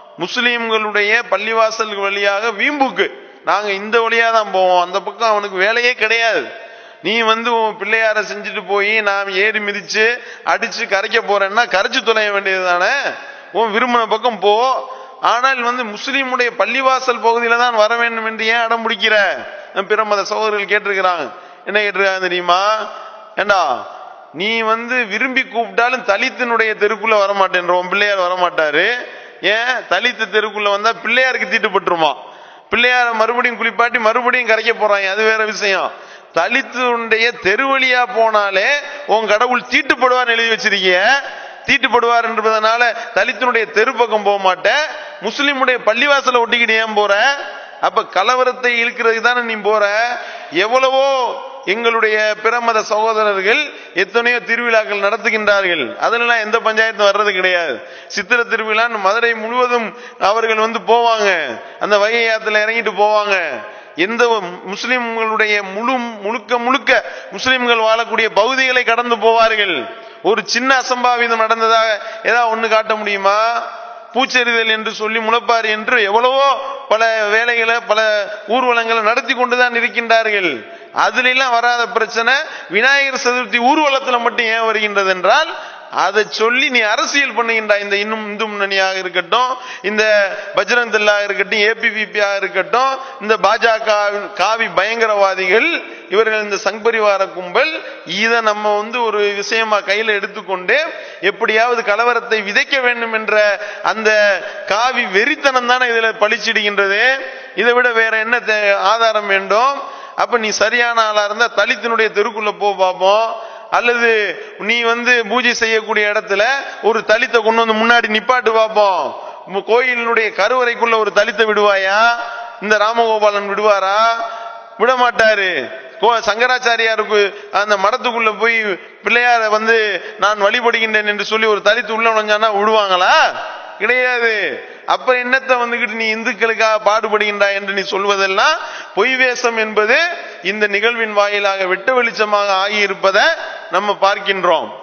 முஸ்லிம்களுடைய பள்ளிவாசல் வழியாக வீம்புக்கு நாங்க இந்த வழியா தான் போவோம் அந்த பக்கம் அவனுக்கு வேலையே கிடையாது நீ வந்து உன் பிள்ளையார செஞ்சுட்டு போய் நான் ஏறி மிதிச்சு அடிச்சு கரைக்க போறேன்னா கரைச்சு தொலைய வேண்டியது தானே உன் விரும்பின பக்கம் போ ஆனால் வந்து முஸ்லீமுடைய பள்ளிவாசல் பகுதியில தான் வர வேண்டும் என்று ஏன் அடம் பிடிக்கிற பிற மத சகோதரர்கள் கேட்டிருக்கிறாங்க என்ன கேட்டிருக்காங்க தெரியுமா ஏண்டா நீ வந்து விரும்பி கூப்பிட்டாலும் தலித்தினுடைய தெருக்குள்ள வரமாட்டேன்ற உன் பிள்ளையார் வரமாட்டாரு ஏன் தலித்து தெருக்குள்ள வந்தா பிள்ளையாருக்கு தீட்டுப்பட்டுருமா பிள்ளையார மறுபடியும் குளிப்பாட்டி மறுபடியும் கரைக்க போறாங்க அது வேற விஷயம் தலித்துடைய தெருவழியா போனாலே உன் கடவுள் தீட்டுப்படுவார் எழுதி வச்சிருக்கீங்க தீட்டுப்படுவார் என்பதனால தலித்தினுடைய தெரு பக்கம் போக மாட்டேன் முஸ்லிமுடைய பள்ளிவாசல ஒட்டிக்கிட்டு ஏன் போற அப்ப கலவரத்தை இழுக்கிறதுக்கு தானே நீ போற எவ்வளவோ எங்களுடைய பிற மத சகோதரர்கள் எத்தனையோ திருவிழாக்கள் நடத்துகின்றார்கள் அதெல்லாம் எந்த பஞ்சாயத்தும் வர்றது கிடையாது சித்திர திருவிழான்னு மதுரை முழுவதும் அவர்கள் வந்து போவாங்க அந்த வைகை ஆத்துல இறங்கிட்டு போவாங்க எந்த முஸ்லிம்களுடைய முழு முழுக்க முழுக்க முஸ்லிம்கள் வாழக்கூடிய பகுதிகளை கடந்து போவார்கள் ஒரு சின்ன அசம்பாவிதம் நடந்ததாக ஏதாவது ஒண்ணு காட்ட முடியுமா பூச்செறிதல் என்று சொல்லி முளைப்பார் என்று எவ்வளவோ பல வேலைகளை பல ஊர்வலங்களை நடத்தி கொண்டுதான் இருக்கின்றார்கள் அதுல எல்லாம் வராத பிரச்சனை விநாயகர் சதுர்த்தி ஊர்வலத்துல மட்டும் ஏன் வருகின்றது என்றால் அதை சொல்லி நீ அரசியல் பண்ணுகின்ற இந்த இன்னும் இந்து முன்னணியாக இருக்கட்டும் இந்த பஜ்ரங் தல்லாக இருக்கட்டும் ஏபிபிபியாக இருக்கட்டும் இந்த பாஜக காவி பயங்கரவாதிகள் இவர்கள் இந்த சங்பரிவார கும்பல் இதை நம்ம வந்து ஒரு விஷயமா கையில எடுத்துக்கொண்டு எப்படியாவது கலவரத்தை விதைக்க வேண்டும் என்ற அந்த காவி வெறித்தனம் தானே இதுல பழிச்சிடுகின்றது இதை விட வேற என்ன தே- ஆதாரம் வேண்டும் அப்ப நீ சரியான ஆளா இருந்தா தலித்தினுடைய தெருக்குள்ள போ பார்ப்போம் அல்லது நீ வந்து பூஜை செய்யக்கூடிய இடத்துல ஒரு தலித்தை கொண்டு வந்து முன்னாடி நிப்பாட்டு பார்ப்போம் உம் கோயிலினுடைய கருவறைக்குள்ள ஒரு தலித்தை விடுவாயா இந்த ராமகோபாலன் விடுவாரா விட மாட்டாரு கோ- சங்கராச்சாரியாருக்கு அந்த மடத்துக்குள்ள போய் பிள்ளையார வந்து நான் வழிபடுகின்றேன் என்று சொல்லி ஒரு தலித்து உள்ள நுழைஞ்சானா விடுவாங்களா கிடையாது அப்ப என்னத்தை வந்துகிட்டு நீ இந்துக்களுக்காக பாடுபடுகின்றாய் என்று நீ சொல்வதெல்லாம் பொய் வேஷம் என்பது இந்த நிகழ்வின் வாயிலாக வெட்ட வெளிச்சமாக ஆகியிருப்பதை நம்ம பார்க்கின்றோம்